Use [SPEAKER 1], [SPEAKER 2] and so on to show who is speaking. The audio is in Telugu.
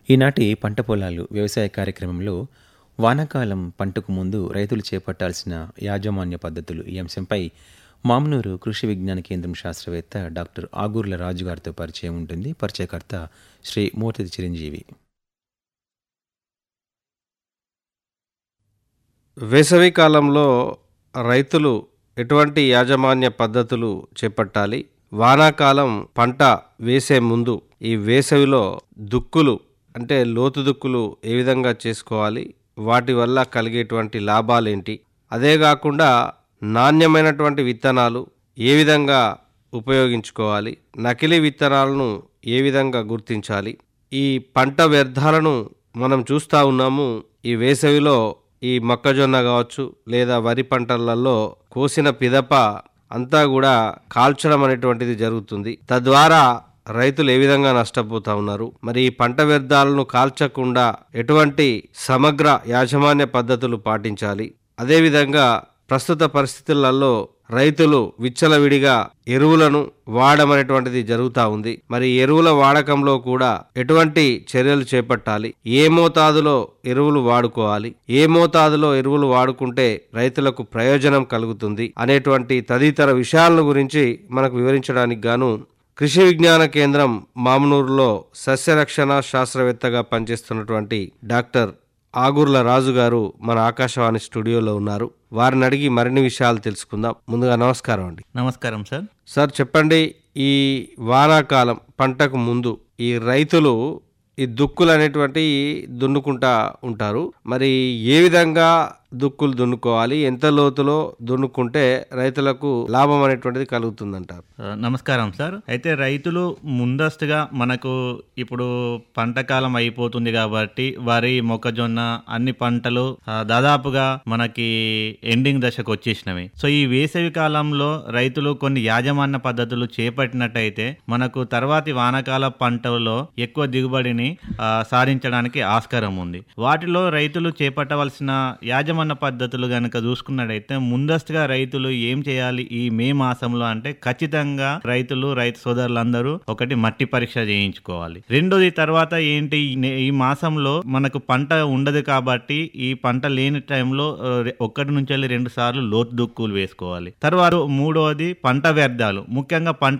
[SPEAKER 1] ఈనాటి పంట పొలాలు వ్యవసాయ కార్యక్రమంలో వానాకాలం పంటకు ముందు రైతులు చేపట్టాల్సిన యాజమాన్య పద్ధతులు ఈ అంశంపై మామనూరు కృషి విజ్ఞాన కేంద్రం శాస్త్రవేత్త డాక్టర్ ఆగూర్ల రాజు గారితో పరిచయం ఉంటుంది పరిచయకర్త శ్రీ మూర్తి చిరంజీవి
[SPEAKER 2] వేసవి కాలంలో రైతులు ఎటువంటి యాజమాన్య పద్ధతులు చేపట్టాలి వానాకాలం పంట వేసే ముందు ఈ వేసవిలో దుక్కులు అంటే లోతు దుక్కులు ఏ విధంగా చేసుకోవాలి వాటి వల్ల కలిగేటువంటి లాభాలేంటి అదే కాకుండా నాణ్యమైనటువంటి విత్తనాలు ఏ విధంగా ఉపయోగించుకోవాలి నకిలీ విత్తనాలను ఏ విధంగా గుర్తించాలి ఈ పంట వ్యర్థాలను మనం చూస్తూ ఉన్నాము ఈ వేసవిలో ఈ మొక్కజొన్న కావచ్చు లేదా వరి పంటలలో కోసిన పిదప అంతా కూడా కాల్చడం అనేటువంటిది జరుగుతుంది తద్వారా రైతులు ఏ విధంగా నష్టపోతా ఉన్నారు మరి ఈ పంట వ్యర్థాలను కాల్చకుండా ఎటువంటి సమగ్ర యాజమాన్య పద్ధతులు పాటించాలి అదేవిధంగా ప్రస్తుత పరిస్థితులలో రైతులు విచ్చలవిడిగా ఎరువులను వాడమనేటువంటిది జరుగుతూ ఉంది మరి ఎరువుల వాడకంలో కూడా ఎటువంటి చర్యలు చేపట్టాలి ఏ మోతాదులో ఎరువులు వాడుకోవాలి ఏ మోతాదులో ఎరువులు వాడుకుంటే రైతులకు ప్రయోజనం కలుగుతుంది అనేటువంటి తదితర విషయాలను గురించి మనకు వివరించడానికి గాను కృషి విజ్ఞాన కేంద్రం మామనూరులో సస్యరక్షణ శాస్త్రవేత్తగా పనిచేస్తున్నటువంటి డాక్టర్ ఆగూర్ల రాజు గారు మన ఆకాశవాణి స్టూడియోలో ఉన్నారు వారిని అడిగి మరిన్ని విషయాలు తెలుసుకుందాం ముందుగా నమస్కారం అండి
[SPEAKER 3] నమస్కారం సార్
[SPEAKER 2] సార్ చెప్పండి ఈ వానాకాలం పంటకు ముందు ఈ రైతులు ఈ దుక్కులు అనేటువంటి దున్నుకుంటా ఉంటారు మరి ఏ విధంగా దుక్కులు దున్నుకోవాలి ఎంత లోతులో దున్నుకుంటే రైతులకు లాభం అనేటువంటిది కలుగుతుందంటారు
[SPEAKER 3] ఆ, నమస్కారం సార్ అయితే రైతులు ముందస్తుగా మనకు ఇప్పుడు పంట కాలం అయిపోతుంది కాబట్టి వరి మొక్కజొన్న అన్ని పంటలు ఆ, దాదాపుగా మనకి ఎండింగ్ దశకు వచ్చేసినవి సో ఈ వేసవి కాలంలో రైతులు కొన్ని యాజమాన్య పద్ధతులు చేపట్టినట్టయితే మనకు తర్వాతి వానాకాల పంటల్లో ఎక్కువ దిగుబడిని ఆ, సాధించడానికి ఆస్కారం ఉంది వాటిలో రైతులు చేపట్టవలసిన యాజమాన్య పద్ధతులు కనుక చూసుకున్నట్టయితే ముందస్తుగా రైతులు ఏం చేయాలి ఈ మే మాసంలో అంటే ఖచ్చితంగా రైతులు రైతు సోదరులందరూ ఒకటి మట్టి పరీక్ష చేయించుకోవాలి రెండోది తర్వాత ఏంటి ఈ నే- ఈ మాసంలో మనకు పంట ఉండదు కాబట్టి ఈ పంట లేని టైంలో ఆ, రె- ఒక్కటి నుంచి వెళ్ళి రెండు సార్లు లోతు దుక్కులు వేసుకోవాలి తర్వాత మూడవది పంట వ్యర్థాలు ముఖ్యంగా పంట